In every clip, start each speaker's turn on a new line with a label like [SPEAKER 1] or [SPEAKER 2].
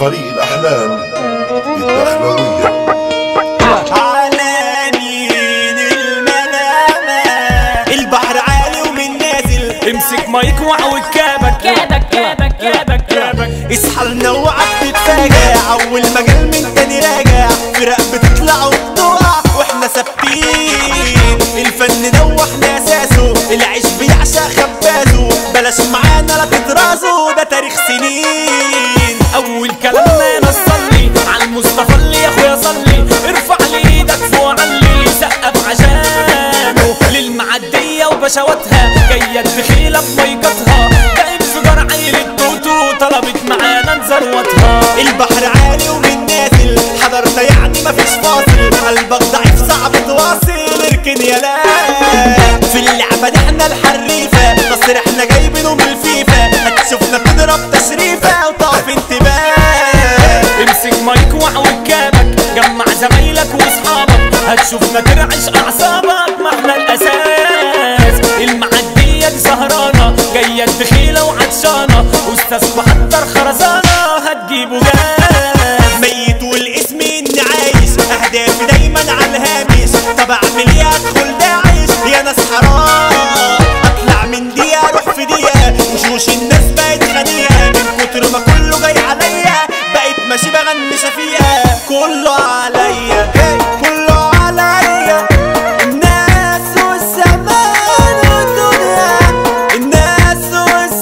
[SPEAKER 1] فريق الأحلام الدخلوية
[SPEAKER 2] على مين الملامة البحر عالي ومن نازل
[SPEAKER 3] امسك مايك وعود كابك
[SPEAKER 4] كابك كابك كابك كابك
[SPEAKER 2] اصحى لنا وعد تتفاجع اول مجال من تاني راجع فرق بتطلع وبتقع واحنا ثابتين الفن ده واحنا اساسه العيش بيعشق خبازه بلاش معانا لا تترازوا ده تاريخ سنين
[SPEAKER 3] اول كلامنا نصلي على المصطفى اللي يا اخويا صلي ارفع لي ايدك فوق علي سقف عشانه للمعديه وبشواتها جايه الدخيله بميقتها ده انفجار عيل التوتو طلبت معانا نزروتها
[SPEAKER 2] البحر عالي ومن نازل حضرنا يعني مفيش فاصل قلبك ضعيف صعب تواصل اركن يا لا في اللعبة دي احنا الحريفة نصر احنا جايبينه من الفيفا هتشوفنا بنضرب تشريفة وطاف انتباه
[SPEAKER 3] امسك مايك وعود كابك جمع زمايلك واصحابك هتشوفنا ترعش اعصابك ما احنا الاساس المعديه دي سهرانه جايه الدخيله وعطشانه استاذ محضر خرزانه هتجيبوا جاز
[SPEAKER 2] ميت والاسم اني عايش اهدافي دايما على الهامش طب اعمل ايه ادخل داعش يا ناس حرام اطلع من دي اروح في دي وشوش الناس بقت غنية من كتر ما كله جاي عليا بقيت ماشي بغني شفيقة كله عليا كله عليا الناس والزمان والدنيا الناس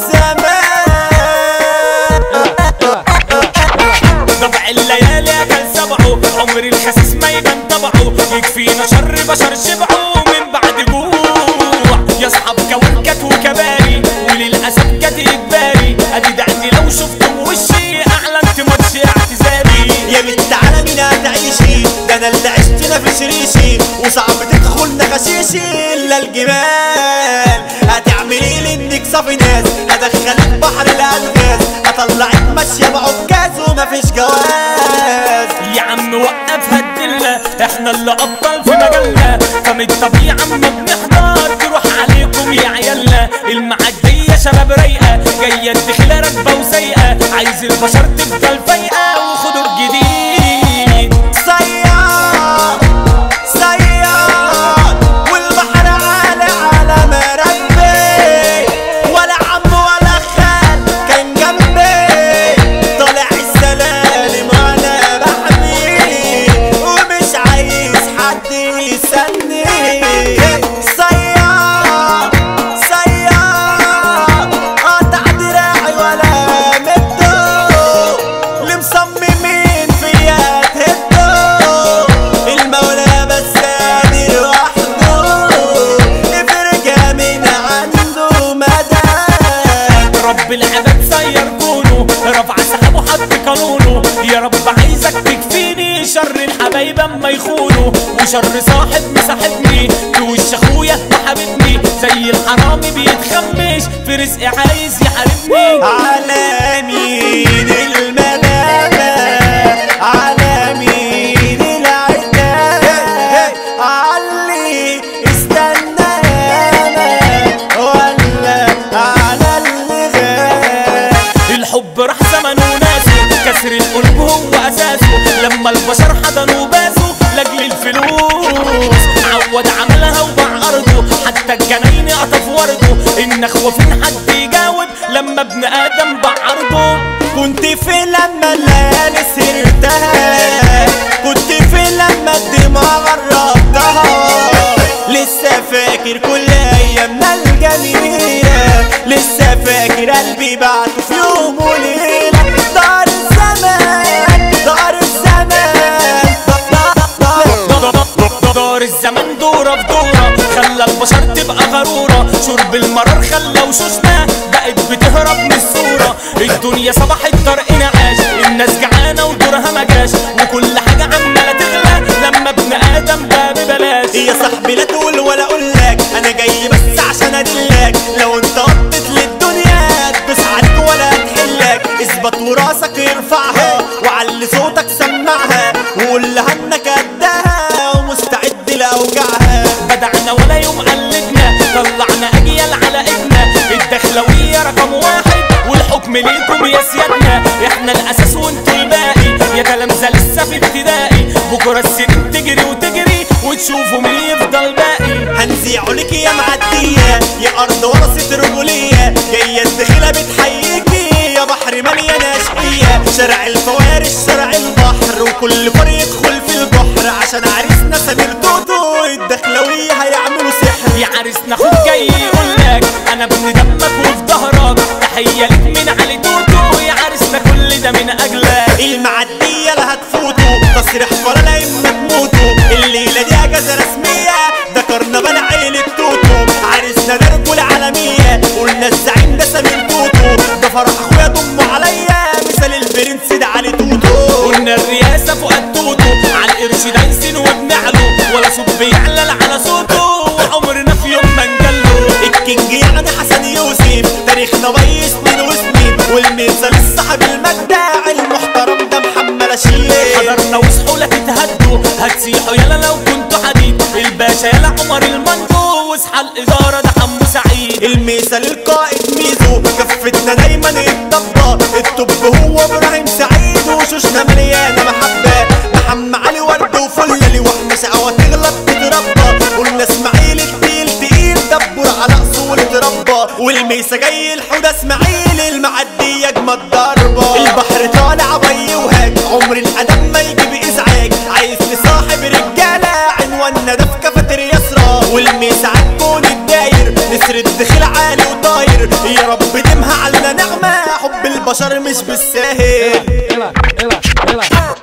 [SPEAKER 2] والزمان
[SPEAKER 3] ضبع الليالي كان سبعه عمر الخسيس ما يبان طبعه يكفينا شر بشر شبعه من بعد جوع يا اصحاب كوكت وكباري وللاسف جت اجباري ادي دعني لو شفتم وشي اعلنت ماتش اعتزالي
[SPEAKER 2] يا بنت على مين هتعيشي ده انا اللي عشت في شريشي وصعب تدخل نغشيشي الا الجبال هتعملي لي انك صافي ناس هدخلك بحر الالغاز هطلعك ماشيه بعكاز ومفيش جواز
[SPEAKER 3] يا عم وقفها الدلة احنا اللي ابطال في مجالنا فمن الطبيعة اما بنحضر تروح عليكم يا عيالنا المعدية شباب رايقة جاية الدخلة راكبة وسايقة عايز البشر تفضل فايقة وخدوا الجديد
[SPEAKER 2] صياد صياد والبحر عالي على مربي ولا عم ولا خال كان جنبي طالع السلالم وانا بحمي ومش عايز حد يسني صياد صياد قطع دراعي ولا مدو اللي مصممين فيا تهدو المولى بس قادر وحده افرجها من عنده مدى
[SPEAKER 3] رب العباد سير كونه رفع سحابه حط قانونه يا رب عايزك تكفيني شر الحبايب اما يخونوا وشر صاحب مصاحبني في وش اخويا وحبيبني زي الحرامي بيتخمش في رزقي عايز يحاربني
[SPEAKER 2] على مين الملامة على مين العتاب علي استنى انا ولا على اللي غاب
[SPEAKER 3] الحب راح زمنه وناسه كسر القلب هو اساسه لما البشر حضنوا باسوا لاجل الفلوس عود عملها وباع ارضه حتى الجناين قطف ورده النخوه فين حد يجاوب لما ابن ادم باع ارضه
[SPEAKER 2] كنت في لما الليالي سرتها كنت في لما الدموع غربتها لسه فاكر كل ايامنا الجميلة لسه فاكر قلبي بعته في يوم وليلة دار الزمان دار الزمان
[SPEAKER 3] دار الزمن دورة في دورة خلى البشر تبقى غرورة شرب المرار خلى وشوشنا بقت بتهرب من الصورة الدنيا صبحت طرق نعاش الناس جعانة ودورها ما جاش وكل حاجة عمالة تغلى لما ابن آدم بقى ببلاش
[SPEAKER 2] يا صاحبي لا تقول ولا اقول لك انا جاي بس عشان ادلك لو انت قضيت للدنيا تدوس عليك ولا تحلك اثبت وراسك ارفعها وعلي صوتك سمعها وقول لها انك قدها ومستعد لاوجعها
[SPEAKER 3] بدعنا ولا يوم قلدنا طلعنا اجيال على ايدنا الدخلوية رقم واحد والحكم ليكم يا سيادنا احنا الاساس وانتوا الباقي يا تلامذة لسه في ابتدائي بكرة السنين تجري وتجري وتشوفوا مين يفضل باقي
[SPEAKER 2] هنزيع لك يا معدية يا أرض ورثة رجولية جاية الدخيلة بتحييكي يا بحر مليانة أشقية شارع الفوارس شارع البحر وكل فار يدخل في البحر عشان عريسنا سمير توتو الدخلوية هيعملوا سحر
[SPEAKER 3] يا عريسنا اخوك جاي يقولك انا ابن دمك وفي ظهرك تحية لك من علي توتو يا عريسنا كل ده من اجلك
[SPEAKER 2] المعدية لا هتفوتوا تصريح فرا لا اما تموتوا الليلة دي اجازة رسمية ده كرنفال عيلة توتو عريسنا ده رجولة عالمية قلنا الزعيم ده سمير توتو ده فرح اخويا ضمه عليا مثال البرنس ده علي توتو
[SPEAKER 3] قلنا الرئاسة فوق التوتو على القرش دايسين وبنعلو ولا صوت بيعلل على صوته وعمرنا في يوم ما نجله
[SPEAKER 2] الكينج يعني حسن يوسف تاريخنا بي سنين وسنين والمثال الصاحب المجدع المحترم ده محمد اشيل
[SPEAKER 3] حضرنا وصحوا لا تتهدوا هتسيحوا يلا لو كنتوا حديد الباشا يلا عمر المنجو واصحى الإدارة ده حمو سعيد
[SPEAKER 2] المثال القائد ميزو كفتنا دايما الضبة الطب هو ابراهيم سعيد وشوشنا مليانة محبة محمد علي ورد وفلة وحمى شقوة تغلط تتربى قلنا اسماعيل التقيل تقيل دبر على اصول تربى والميسا جاي الحوده اسماعيل المعدية اجمد ضربة البحر طالع بي وهاج عمر القدم ما يجيب ازعاج عايز لصاحب رجالة عنواننا ده في كافيتيريا يسرى والميسا عالكون الداير نسر الدخيل عالي وطاير يا رب دمها على نعمة حب البشر مش بالساهل